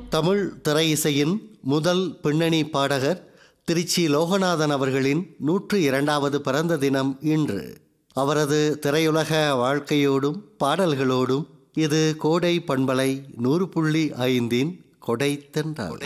தமிழ் திரை இசையின் முதல் பின்னணி பாடகர் திருச்சி லோகநாதன் அவர்களின் நூற்று இரண்டாவது பிறந்த தினம் இன்று அவரது திரையுலக வாழ்க்கையோடும் பாடல்களோடும் இது கோடை பண்பலை நூறு புள்ளி ஐந்தின் கொடை தென்றால்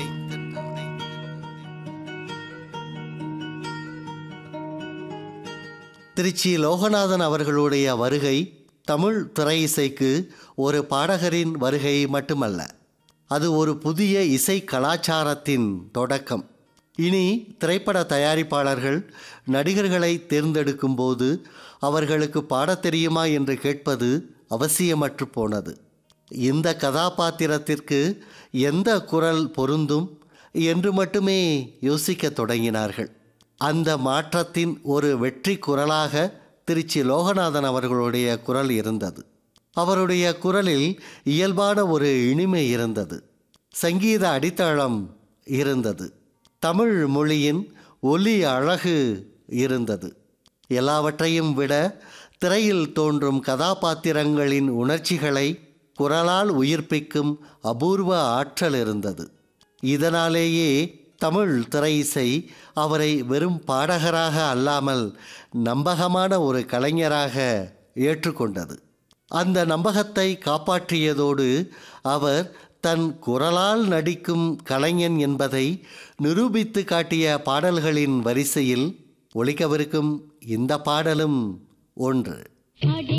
திருச்சி லோகநாதன் அவர்களுடைய வருகை தமிழ் திரை இசைக்கு ஒரு பாடகரின் வருகை மட்டுமல்ல அது ஒரு புதிய இசை கலாச்சாரத்தின் தொடக்கம் இனி திரைப்பட தயாரிப்பாளர்கள் நடிகர்களை தேர்ந்தெடுக்கும் போது அவர்களுக்கு பாடத் தெரியுமா என்று கேட்பது அவசியமற்று போனது இந்த கதாபாத்திரத்திற்கு எந்த குரல் பொருந்தும் என்று மட்டுமே யோசிக்கத் தொடங்கினார்கள் அந்த மாற்றத்தின் ஒரு வெற்றி குரலாக திருச்சி லோகநாதன் அவர்களுடைய குரல் இருந்தது அவருடைய குரலில் இயல்பான ஒரு இனிமை இருந்தது சங்கீத அடித்தளம் இருந்தது தமிழ் மொழியின் ஒலி அழகு இருந்தது எல்லாவற்றையும் விட திரையில் தோன்றும் கதாபாத்திரங்களின் உணர்ச்சிகளை குரலால் உயிர்ப்பிக்கும் அபூர்வ ஆற்றல் இருந்தது இதனாலேயே தமிழ் திரை இசை அவரை வெறும் பாடகராக அல்லாமல் நம்பகமான ஒரு கலைஞராக ஏற்றுக்கொண்டது அந்த நம்பகத்தை காப்பாற்றியதோடு அவர் தன் குரலால் நடிக்கும் கலைஞன் என்பதை நிரூபித்து காட்டிய பாடல்களின் வரிசையில் ஒலிக்கவிருக்கும் இந்த பாடலும் ஒன்று